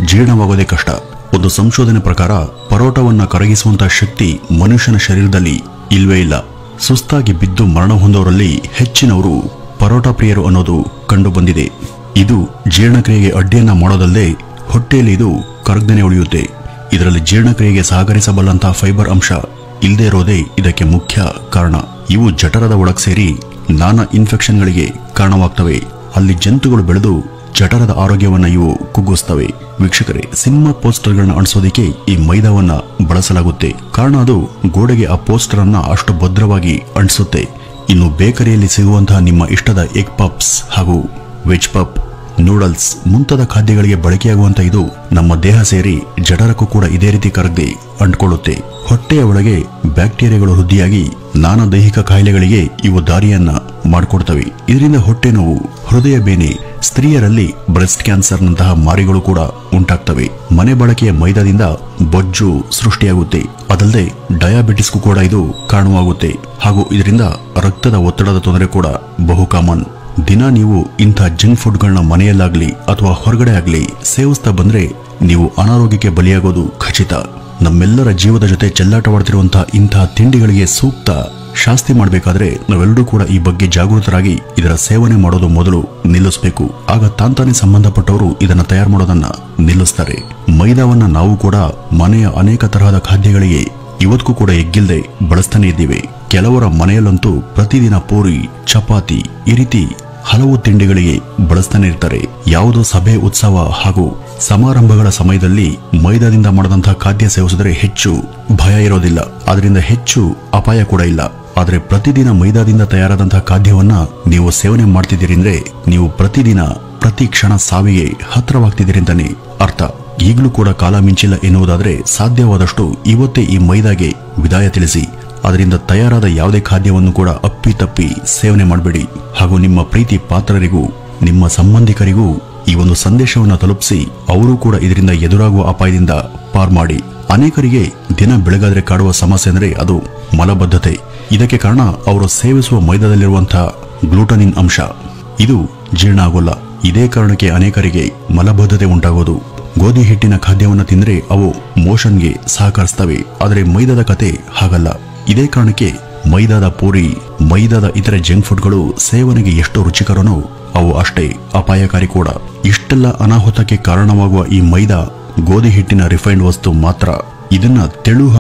ಜೀರ್ಣವಾಗೋದೇ ಕಷ್ಟ ಒಂದು ಸಂಶೋಧನೆ ಪ್ರಕಾರ ಪರೋಟವನ್ನ ಕರಗಿಸುವಂತಹ ಶಕ್ತಿ ಮನುಷ್ಯನ ಶರೀರದಲ್ಲಿ ಇಲ್ವೇ ಇಲ್ಲ ಸುಸ್ತಾಗಿ ಬಿದ್ದು ಮರಣ ಹೊಂದವರಲ್ಲಿ ಹೆಚ್ಚಿನವರು ಪರೋಟ ಪ್ರಿಯರು ಅನ್ನೋದು ಕಂಡು ಬಂದಿದೆ ಇದು ಜೀರ್ಣಕ್ರಿಯೆಗೆ ಅಡ್ಡಿಯನ್ನ ಮಾಡೋದಲ್ಲದೆ ಹೊಟ್ಟೆಯಲ್ಲಿ ಇದು ಕರಗ್ದೇನೆ ಉಳಿಯುತ್ತೆ ಇದರಲ್ಲಿ ಜೀರ್ಣಕ್ರಿಯೆಗೆ ಸಹಕರಿಸಬಲ್ಲಂತಹ ಫೈಬರ್ ಅಂಶ ಇಲ್ಲದೆ ಇರೋದೇ ಇದಕ್ಕೆ ಮುಖ್ಯ ಕಾರಣ ಇವು ಜಠರದ ಒಳಗ್ ಸೇರಿ ನಾನಾ ಇನ್ಫೆಕ್ಷನ್ಗಳಿಗೆ ಕಾರಣವಾಗ್ತವೆ ಅಲ್ಲಿ ಜಂತುಗಳು ಬೆಳೆದು ಜಠರದ ಆರೋಗ್ಯವನ್ನ ಇವು ಕುಗ್ಗಿಸ್ತವೆ ವೀಕ್ಷಕರೇ ಸಿನಿಮಾ ಪೋಸ್ಟರ್ಗಳನ್ನ ಅಂಟಿಸೋದಕ್ಕೆ ಈ ಮೈದಾವನ್ನ ಬಳಸಲಾಗುತ್ತೆ ಕಾರಣ ಅದು ಗೋಡೆಗೆ ಆ ಪೋಸ್ಟರ್ ಅನ್ನ ಅಷ್ಟು ಭದ್ರವಾಗಿ ಅಂಟಿಸುತ್ತೆ ಇನ್ನು ಬೇಕರಿಯಲ್ಲಿ ಸಿಗುವಂತಹ ನಿಮ್ಮ ಇಷ್ಟದ ಎಗ್ ಪಪ್ಸ್ ಹಾಗೂ ವೆಜ್ ಪಪ್ ನೂಡಲ್ಸ್ ಮುಂತಾದ ಖಾದ್ಯಗಳಿಗೆ ಬಳಕೆಯಾಗುವಂತ ಇದು ನಮ್ಮ ದೇಹ ಸೇರಿ ಜಠರಕ್ಕೂ ಕೂಡ ಇದೇ ರೀತಿ ಕರಗದೆ ಅಂಟ್ಕೊಳ್ಳುತ್ತೆ ಹೊಟ್ಟೆಯ ಒಳಗೆ ಬ್ಯಾಕ್ಟೀರಿಯಾಗಳು ವೃದ್ಧಿಯಾಗಿ ನಾನಾ ದೈಹಿಕ ಕಾಯಿಲೆಗಳಿಗೆ ಇವು ದಾರಿಯನ್ನ ಮಾಡಿಕೊಡ್ತವೆ ಇದರಿಂದ ಹೊಟ್ಟೆ ನೋವು ಹೃದಯ ಬೇನೆ ಸ್ತ್ರೀಯರಲ್ಲಿ ಬ್ರೆಸ್ಟ್ ಕ್ಯಾನ್ಸರ್ನಂತಹ ಮಾರಿಗಳು ಕೂಡ ಉಂಟಾಗ್ತವೆ ಮನೆ ಬಳಕೆಯ ಮೈದಾದಿಂದ ಬೊಜ್ಜು ಸೃಷ್ಟಿಯಾಗುತ್ತೆ ಅದಲ್ಲದೆ ಡಯಾಬಿಟಿಸ್ಗೂ ಕೂಡ ಇದು ಕಾರಣವಾಗುತ್ತೆ ಹಾಗೂ ಇದರಿಂದ ರಕ್ತದ ಒತ್ತಡದ ತೊಂದರೆ ಕೂಡ ಬಹು ಕಾಮನ್ ದಿನ ನೀವು ಇಂಥ ಜಂಕ್ ಫುಡ್ಗಳನ್ನ ಮನೆಯಲ್ಲಾಗ್ಲಿ ಅಥವಾ ಹೊರಗಡೆ ಆಗ್ಲಿ ಸೇವಿಸ್ತಾ ಬಂದ್ರೆ ನೀವು ಅನಾರೋಗ್ಯಕ್ಕೆ ಬಲಿಯಾಗೋದು ಖಚಿತ ನಮ್ಮೆಲ್ಲರ ಜೀವದ ಜೊತೆ ಚೆಲ್ಲಾಟವಾಡ್ತಿರುವಂತಹ ಇಂತಹ ತಿಂಡಿಗಳಿಗೆ ಸೂಕ್ತ ಶಾಸ್ತಿ ಮಾಡಬೇಕಾದ್ರೆ ನಾವೆಲ್ಲರೂ ಕೂಡ ಈ ಬಗ್ಗೆ ಜಾಗೃತರಾಗಿ ಇದರ ಸೇವನೆ ಮಾಡೋದು ಮೊದಲು ನಿಲ್ಲಿಸಬೇಕು ಆಗ ತಾಂತಾನೆ ಸಂಬಂಧಪಟ್ಟವರು ಇದನ್ನ ತಯಾರು ಮಾಡೋದನ್ನ ನಿಲ್ಲಿಸ್ತಾರೆ ಮೈದಾವನ್ನ ನಾವು ಕೂಡ ಮನೆಯ ಅನೇಕ ತರಹದ ಖಾದ್ಯಗಳಿಗೆ ಇವತ್ತಿಗೂ ಕೂಡ ಎಗ್ಗಿಲ್ದೆ ಬಳಸ್ತಾನೆ ಇದ್ದೀವಿ ಕೆಲವರ ಮನೆಯಲ್ಲಂತೂ ಪ್ರತಿದಿನ ಪೂರಿ ಚಪಾತಿ ಈ ರೀತಿ ಹಲವು ತಿಂಡಿಗಳಿಗೆ ಬಳಸ್ತಾನೆ ಇರ್ತಾರೆ ಯಾವುದೋ ಸಭೆ ಉತ್ಸವ ಹಾಗೂ ಸಮಾರಂಭಗಳ ಸಮಯದಲ್ಲಿ ಮೈದಾದಿಂದ ಮಾಡಿದಂತಹ ಖಾದ್ಯ ಸೇವಿಸಿದ್ರೆ ಹೆಚ್ಚು ಭಯ ಇರೋದಿಲ್ಲ ಅದರಿಂದ ಹೆಚ್ಚು ಅಪಾಯ ಕೂಡ ಇಲ್ಲ ಆದರೆ ಪ್ರತಿದಿನ ಮೈದಾದಿಂದ ತಯಾರಾದಂತಹ ಖಾದ್ಯವನ್ನ ನೀವು ಸೇವನೆ ಮಾಡ್ತಿದ್ದೀರಿ ಅಂದ್ರೆ ನೀವು ಪ್ರತಿದಿನ ಪ್ರತಿ ಕ್ಷಣ ಸಾವಿಗೆ ಹತ್ರವಾಗ್ತಿದ್ದೀರಿ ಅಂತಾನೆ ಅರ್ಥ ಈಗಲೂ ಕೂಡ ಕಾಲ ಮಿಂಚಿಲ್ಲ ಎನ್ನುವುದಾದ್ರೆ ಸಾಧ್ಯವಾದಷ್ಟು ಇವತ್ತೇ ಈ ಮೈದಾಗೆ ವಿದಾಯ ತಿಳಿಸಿ ಅದರಿಂದ ತಯಾರಾದ ಯಾವುದೇ ಖಾದ್ಯವನ್ನು ಕೂಡ ಅಪ್ಪಿತಪ್ಪಿ ಸೇವನೆ ಮಾಡಬೇಡಿ ಹಾಗೂ ನಿಮ್ಮ ಪ್ರೀತಿ ಪಾತ್ರರಿಗೂ ನಿಮ್ಮ ಸಂಬಂಧಿಕರಿಗೂ ಈ ಒಂದು ಸಂದೇಶವನ್ನು ತಲುಪಿಸಿ ಅವರು ಕೂಡ ಇದರಿಂದ ಎದುರಾಗುವ ಅಪಾಯದಿಂದ ಪಾರ್ ಮಾಡಿ ಅನೇಕರಿಗೆ ದಿನ ಬೆಳಗಾದ್ರೆ ಕಾಡುವ ಸಮಸ್ಯೆ ಅಂದ್ರೆ ಅದು ಮಲಬದ್ಧತೆ ಇದಕ್ಕೆ ಕಾರಣ ಅವರು ಸೇವಿಸುವ ಮೈದಾದಲ್ಲಿರುವಂತಹ ಗ್ಲೂಟನಿನ್ ಅಂಶ ಇದು ಜೀರ್ಣ ಆಗೋಲ್ಲ ಇದೇ ಕಾರಣಕ್ಕೆ ಅನೇಕರಿಗೆ ಮಲಬದ್ಧತೆ ಉಂಟಾಗೋದು ಗೋಧಿ ಹಿಟ್ಟಿನ ಖಾದ್ಯವನ್ನು ತಿಂದ್ರೆ ಅವು ಮೋಷನ್ಗೆ ಸಹಕರಿಸ್ತವೆ ಆದರೆ ಮೈದಾದ ಕತೆ ಹಾಗಲ್ಲ ಇದೇ ಕಾರಣಕ್ಕೆ ಮೈದಾದ ಪೂರಿ ಮೈದಾದ ಇತರೆ ಜಂಕ್ ಫುಡ್ಗಳು ಸೇವನೆಗೆ ಎಷ್ಟು ರುಚಿಕರನೋ ಅವು ಅಷ್ಟೇ ಅಪಾಯಕಾರಿ ಕೂಡ ಇಷ್ಟೆಲ್ಲ ಅನಾಹುತಕ್ಕೆ ಕಾರಣವಾಗುವ ಈ ಮೈದಾ ಗೋಧಿ ಹಿಟ್ಟಿನ ರಿಫೈನ್ಡ್ ವಸ್ತು ಮಾತ್ರ ಇದನ್ನ ತೆಳು